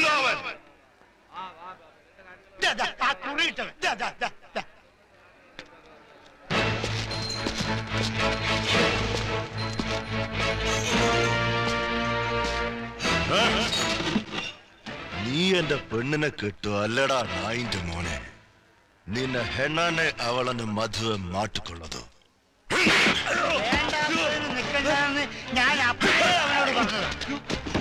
കൊല്ലോ അവൻ ദാ, ദാ, ആ കുറിയിട്ടവൻ ദാ, ദാ, ദാ, ദാ. നീ എന്റെ പെണ്ണിനെ കിട്ടു അല്ലടാ നായിന്റെ മോനെ നിന്നെ ಹೆಣ್ಣಾನೆ ಅವಳನ್ನು ಮದುವೆ ಮಾಡಿಕೊಳ್ಳೋದು വേണ്ടാത്തതിന് നിൽക്കണ്ടെന്ന് ഞാൻ അപ്പോഴേ അവനോട് പറഞ്ഞത്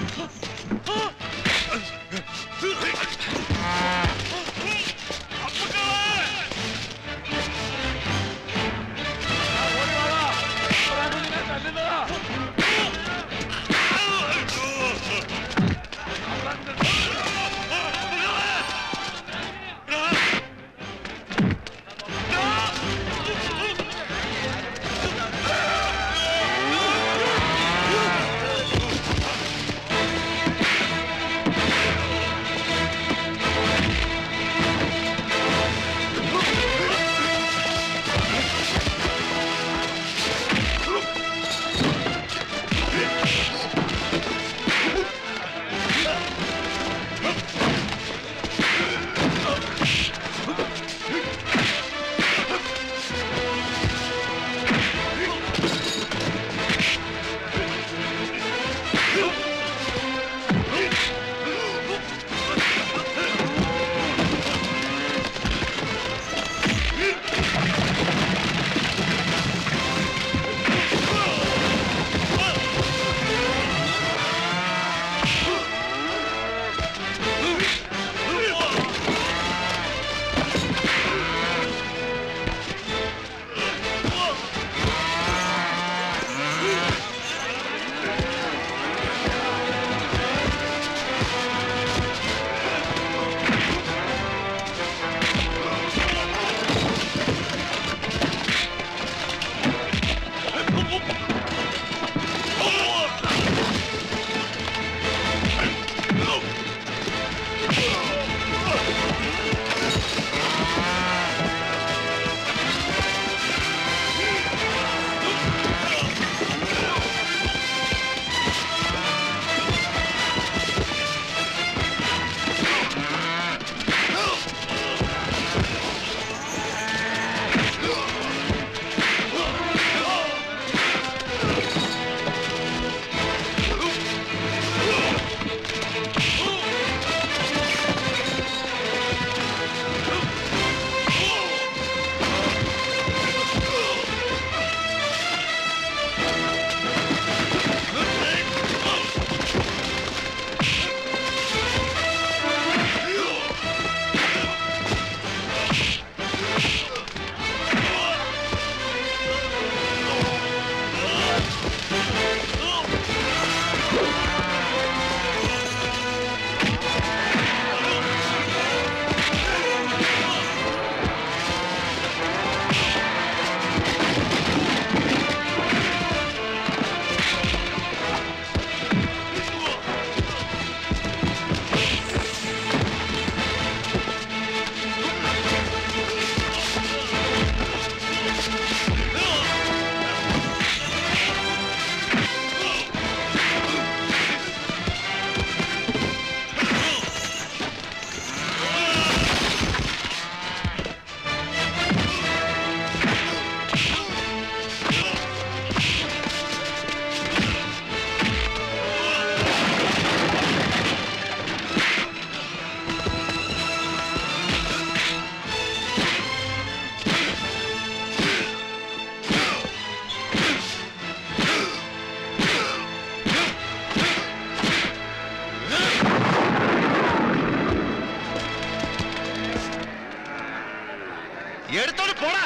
എടുത്തോണ്ട് പോടാ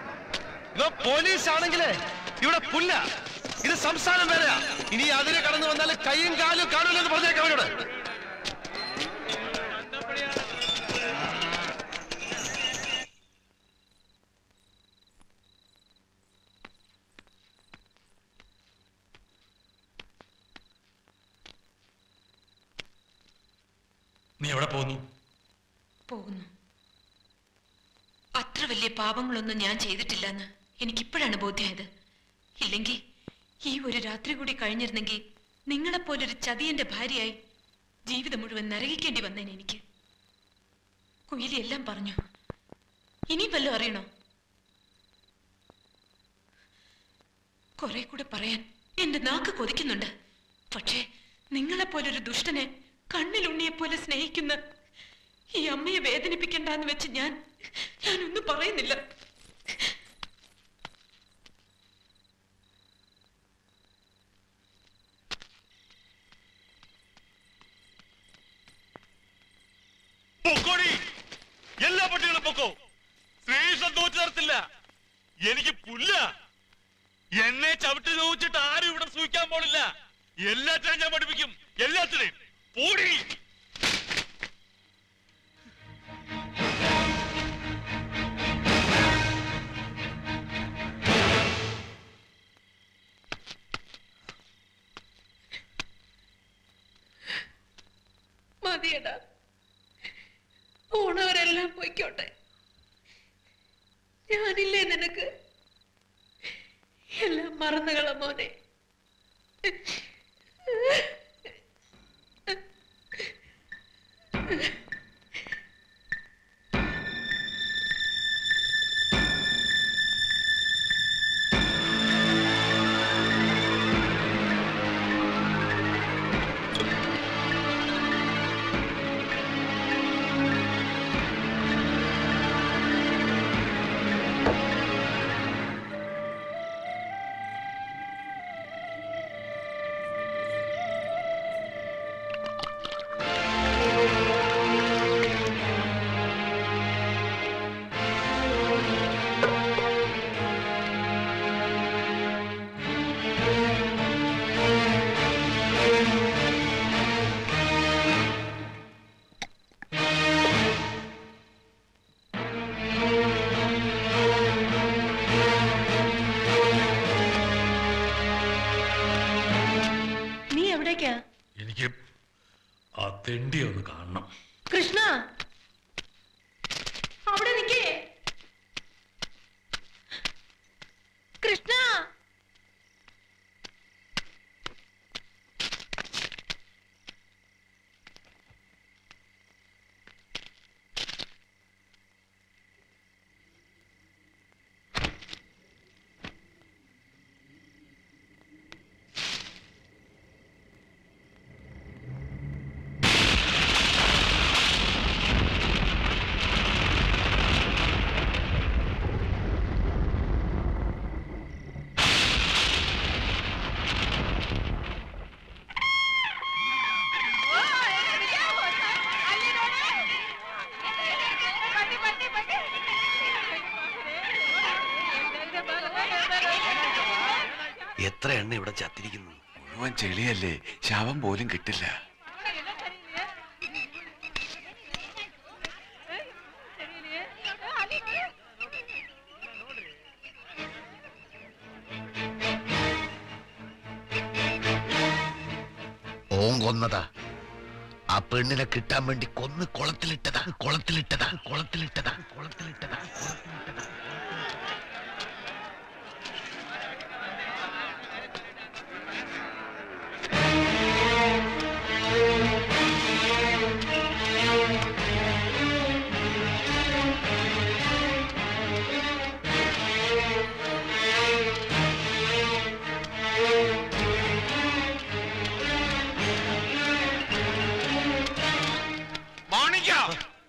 ഇവ പോലീസ് ആണെങ്കിലേ ഇവിടെ പുല്ല ഇത് സംസ്ഥാനം വേറെയാ ഇനി അതിന് കടന്നു വന്നാൽ കൈയും കാലും കാണൂലെന്ന് പറഞ്ഞേക്കാം അവരോട് നീ എവിടെ പോകുന്നു പോകുന്നു അത്ര വലിയ പാപങ്ങളൊന്നും ഞാൻ ചെയ്തിട്ടില്ലെന്ന് എനിക്കിപ്പോഴാണ് ബോധ്യമായത് ഇല്ലെങ്കിൽ ഈ ഒരു രാത്രി കൂടി കഴിഞ്ഞിരുന്നെങ്കിൽ നിങ്ങളെപ്പോലൊരു ചതിയന്റെ ഭാര്യയായി ജീവിതം മുഴുവൻ നരകിക്കേണ്ടി വന്നേനെ എനിക്ക് കുയിലി എല്ലാം പറഞ്ഞു ഇനി വല്ലതും അറിയണോ കുറെ കൂടെ പറയാൻ എന്റെ നാക്ക് കൊതിക്കുന്നുണ്ട് പക്ഷേ നിങ്ങളെപ്പോലൊരു ദുഷ്ടനെ കണ്ണിലുണ്ണിയെ പോലെ സ്നേഹിക്കുന്ന ഈ അമ്മയെ വേദനിപ്പിക്കണ്ടെന്ന് വെച്ച് ഞാൻ ഞാനൊന്നും പറയുന്നില്ല പൊക്കോടി എല്ലാ പട്ടികളും പൊക്കോ ശ്രീകൃഷ്ണൻ തോറ്റു തരത്തില്ല എനിക്ക് പുല്ല എന്നെ ചവിട്ടി നോച്ചിട്ട് ആരും ഇവിടെ സൂഹിക്കാൻ പോണില്ല എല്ലാറ്റിനെയും ഞാൻ പഠിപ്പിക്കും എല്ലാത്തിനെയും പോടി മതിയടാ പോണവരെല്ലാം പോയിക്കോട്ടെ ഞാനില്ലേ നിനക്ക് എല്ലാം മറന്നുകള മോനെ നീ എവിടേക്കാ എനിക്ക് ആ തെണ്ടി ഒന്ന് കാണണം കൃഷ്ണ അവിടെ നിക്കേ കൃഷ്ണ എത്ര എണ്ണ ഇവിടെ ചത്തിരിക്കുന്നു മുഴുവൻ ചെളിയല്ലേ ശവം പോലും കിട്ടില്ല ഓൻ കൊന്നതാ ആ പെണ്ണിനെ കിട്ടാൻ വേണ്ടി കൊന്ന് കുളത്തിലിട്ടതാ കുളത്തിലിട്ടതാ കുളത്തിലിട്ടതാ കുളത്തിലിട്ടതാ കുളത്തിലിട്ടതാ മാണിക്ക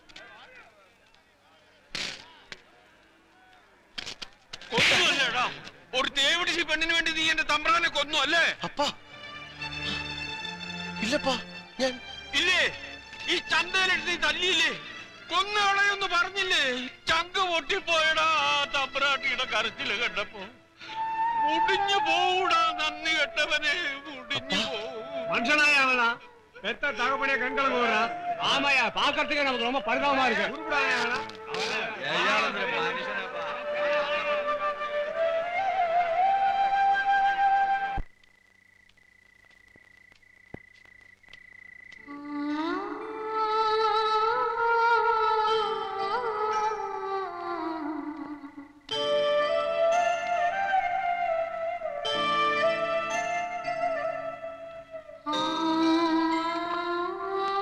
കൊന്നുവല്ലേടാ ഒരു തേവിടിച്ച് പെണ്ണിന് വേണ്ടി നീ എന്റെ തമ്പ്രാനെ കൊന്നു അല്ലേ അപ്പാ ഇല്ലപ്പാ ഞാൻ ഇല്ലേ ഈ ചന്തയിലെടുത്ത് നീ തല്ലിയില്ലേ കൊന്നുകളയൊന്ന് പറഞ്ഞില്ലേ ചങ്ക് പൊട്ടിപ്പോയടാ ആ തമ്പ്രാട്ടിയുടെ കരച്ചില് കണ്ടപ്പോ മുടിഞ്ഞു പോകൂടാ നന്ദി കെട്ടവനെ മുടിഞ്ഞു പോവും மனுஷனாயா அவனா பெத்த தகப்பனே கண்கலம் போறா ஆமாயா பாக்கிறதுக்கு நமக்கு ரொம்ப பரிதாபமா இருக்கு உருப்படாயா அவனா? ആ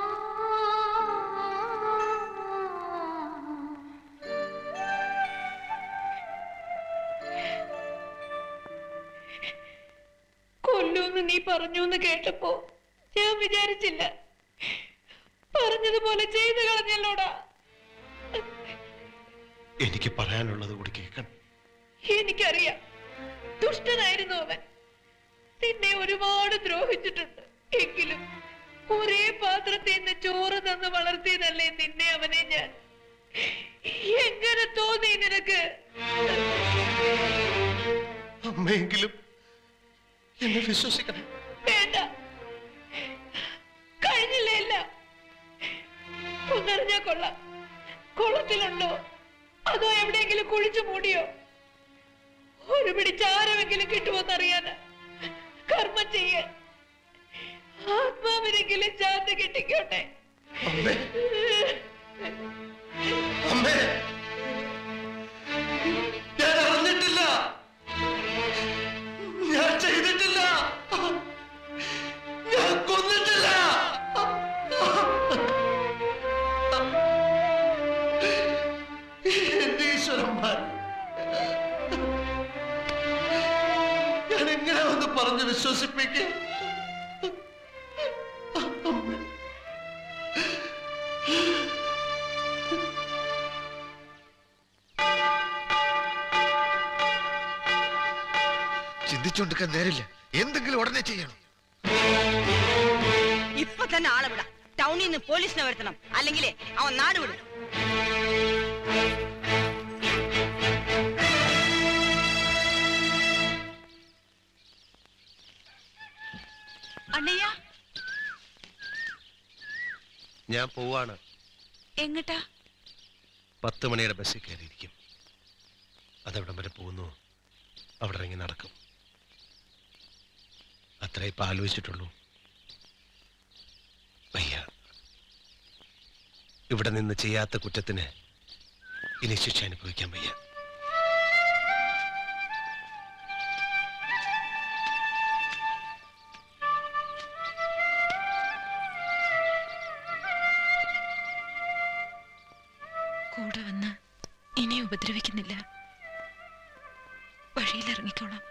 പറഞ്ഞു എന്ന് കേട്ടപ്പോ ഞാൻ വിചാരിച്ചില്ല പറഞ്ഞതുപോലെ ചെയ്തു കളഞ്ഞല്ലോടാ എനിക്ക് പറയാനുള്ളത് കൂടി കേൾക്കണം എനിക്കറിയാം ദുഷ്ടനായിരുന്നു അവൻ നിന്നെ ഒരുപാട് ദ്രോഹിച്ചിട്ടുണ്ട് എങ്കിലും ഒരേ പാത്രത്തിൽ നിന്ന് ചോറ് തന്ന് വളർത്തിയതല്ലേ നിന്നെ അവനെ ഞാൻ എങ്ങനെ തോന്നി നിനക്ക് അമ്മയെങ്കിലും എന്നെ വിശ്വസിക്കണം വേണ്ട കഴിഞ്ഞില്ലേ എല്ലാം ഒന്നറിഞ്ഞാ കൊള്ളാം കൊള്ളത്തിലുണ്ടോ അതോ എവിടെയെങ്കിലും കുഴിച്ചു മൂടിയോ ഒരു പിടി ചാരമെങ്കിലും കിട്ടുമോന്നറിയാന് കർമ്മം ചെയ്യാൻ ആത്മാവിനെങ്കിലും ശാന്തി കിട്ടിക്കോട്ടെ അമ്മേ അമ്മേ ഞാൻ അറിഞ്ഞിട്ടില്ല ഞാൻ ചെയ്തിട്ടില്ല ഞാൻ കൊന്നിട്ടില്ല എന്റെ ഈശ്വരന്മാർ ഞാൻ എങ്ങനെ ഒന്ന് പറഞ്ഞ് വിശ്വസിപ്പിക്കും ചിന്തിച്ചുകൊണ്ടിരിക്കാൻ നേരില്ല എന്തെങ്കിലും ഉടനെ ചെയ്യണം ഇപ്പൊ തന്നെ ആളെ വിടാം ടൗണിൽ നിന്ന് പോലീസിനെ വരുത്തണം അല്ലെങ്കിലേ അവൻ നാട് വിടും അണ്ണയ്യ ഞാൻ പോവാണ് എങ്ങട്ടാ പത്ത് മണിയുടെ ബസ്സിൽ കയറിയിരിക്കും അതെവിടം വരെ പോകുന്നു അവിടെ ഇറങ്ങി നടക്കും അത്രേ ഇപ്പൊ ആലോചിച്ചിട്ടുള്ളൂ വയ്യ ഇവിടെ നിന്ന് ചെയ്യാത്ത കുറ്റത്തിന് ഇനി ശിക്ഷ അനുഭവിക്കാൻ വയ്യ കൂടെ വന്ന് ഇനി ഉപദ്രവിക്കുന്നില്ല വഴിയിലിറങ്ങിക്കോളാം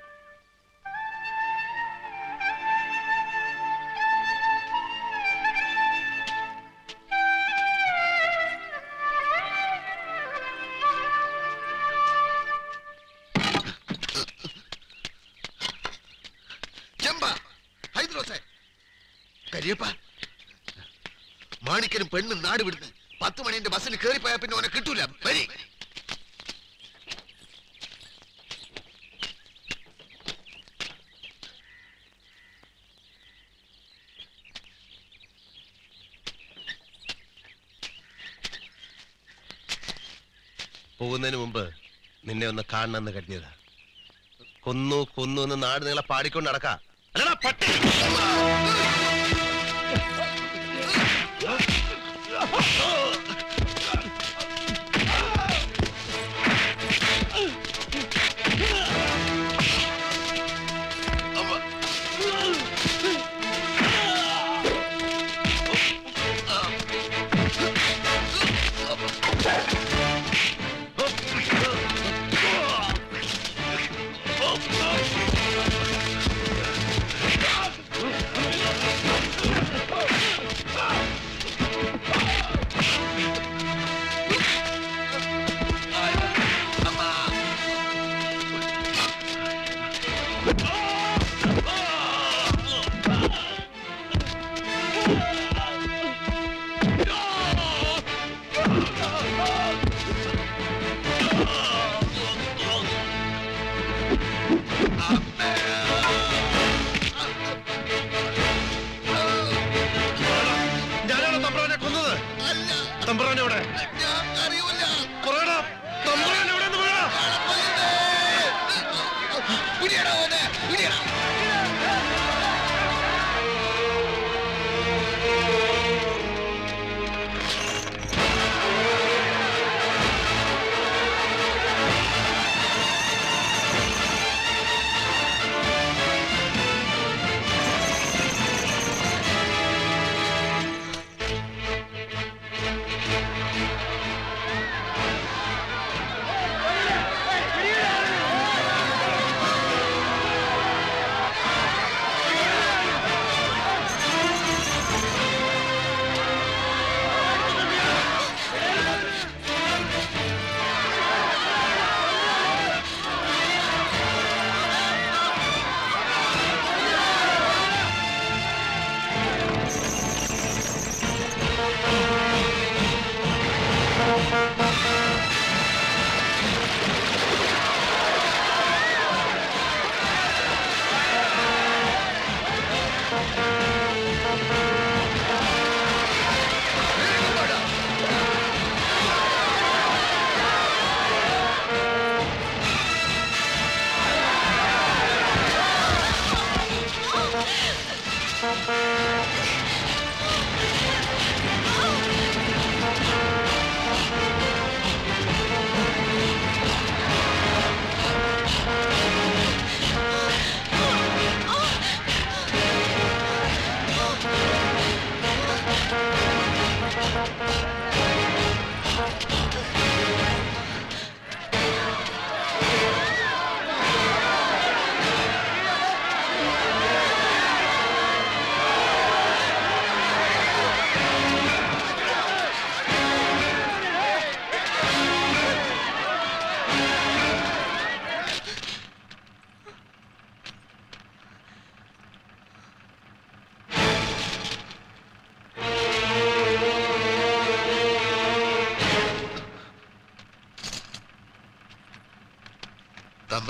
ചെമ്പ ഹൈദ്രോസേ കരിയപ്പ മാണിക്കനും പെണ്ണും നാട് വിടുന്നു പത്ത് മണിന്റെ ബസ്സിൽ കയറിപ്പോയാ പിന്നെ ഓനെ കിട്ടൂല വരി പോകുന്നതിന് മുമ്പ് നിന്നെ ഒന്ന് കാണണമെന്ന് കരുതിയതാ കൊന്നു കൊന്നു എന്ന് നാട് നിങ്ങളെ പാടിക്കൊണ്ട് നടക്കാ അല്ലടാ പട്ടി ഞാനാണ് തമ്പ്രാനെ കൊന്നത് തമ്പ്രാൻ എവിടെ അറിയൂല പറയടാ തമ്പ്രാൻ എവിടെ എന്ന് പറയടാ പുലിയടാ ഓനെ പുലിയടാ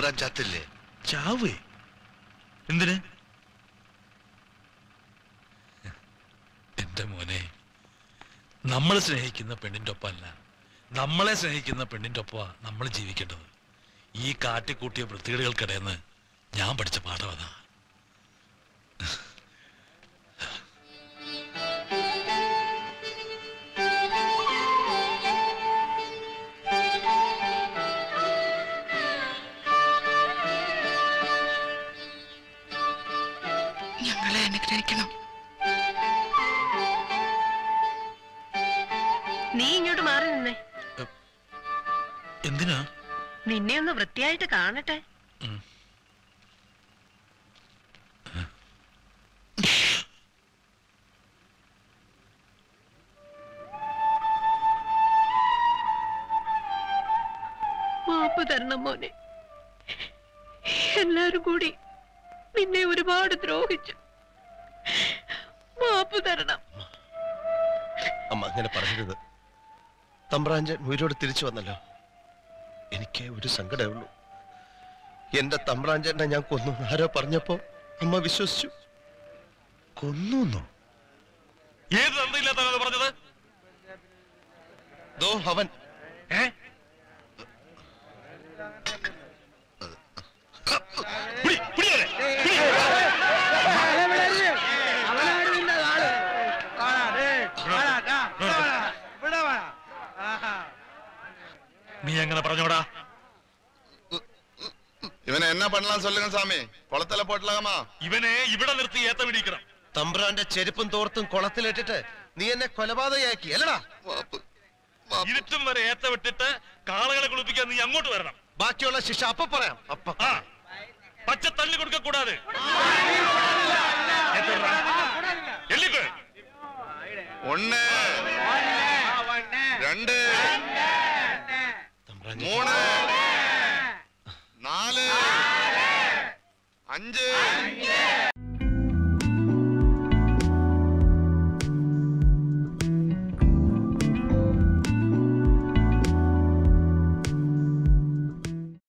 തമ്പ്രാൻ ചത്തില്ലേ ചാവേ എന്തിന് എന്റെ മോനെ നമ്മൾ സ്നേഹിക്കുന്ന പെണ്ണിന്റെ ഒപ്പമല്ല നമ്മളെ സ്നേഹിക്കുന്ന പെണ്ണിന്റെ ഒപ്പമാണ് നമ്മൾ ജീവിക്കേണ്ടത് ഈ കാട്ടിക്കൂട്ടിയ വൃത്തികേടുകൾക്കിടയെന്ന് ഞാൻ പഠിച്ച പാഠം അതാ ഞങ്ങളെ അനുഗ്രഹിക്കണം നീ ഇങ്ങോട്ട് മാറി നിന്നേ എന്തിനാ നിന്നെ ഒന്ന് വൃത്തിയായിട്ട് കാണട്ടെ മാപ്പ് തരണം മോനെ എല്ലാരും കൂടി നിന്നെ ഒരുപാട് ദ്രോഹിച്ചു മാപ്പ് തരണം അമ്മ അങ്ങനെ പറയരുത് തമ്പ്രാഞ്ചൻ ഉയരോട് തിരിച്ചു വന്നല്ലോ എനിക്ക് ഒരു സങ്കടമേ ഉള്ളൂ എന്റെ തമ്പ്രാഞ്ചനെ ഞാൻ കൊന്നു എന്ന് ആരോ പറഞ്ഞപ്പോ അമ്മ വിശ്വസിച്ചു കൊന്നു ഏത് തന്തയില്ലാത്തത് പറഞ്ഞത് ദോ അവൻ ഏ പിടി, പിടി അവനെ, പിടി. നീ എങ്ങനെ പറഞ്ഞോടാ ഇവനെ എന്നാ പണലാം சொல்லுங்க சாமி குளத்துல போட்டலாமா ഇവനെ ഇവിടെ നിർത്തി ഏത്ത പിടിക്കണം തമ്പ്രാന്റെ ചെരുപ്പും തോർത്തും കുളത്തിലിട്ടിട്ട് നീ എന്നെ കൊലപാതകയാക്കി അല്ലടാ ഇരുട്ടും വരെ ഏത്ത വിട്ടിട്ട് കാളകളെ കുളിപ്പിക്കാൻ നീ അങ്ങോട്ട് വരണം ബാക്കിയുള്ള ശിക്ഷ അപ്പൊ പറയാം അപ്പൊ ആ പച്ച തള്ളി കൊടുക്ക കൂടാതെ എല്ലിക്കോ ஒண்ணு ரெண்டு மூணு நாலு அஞ்சு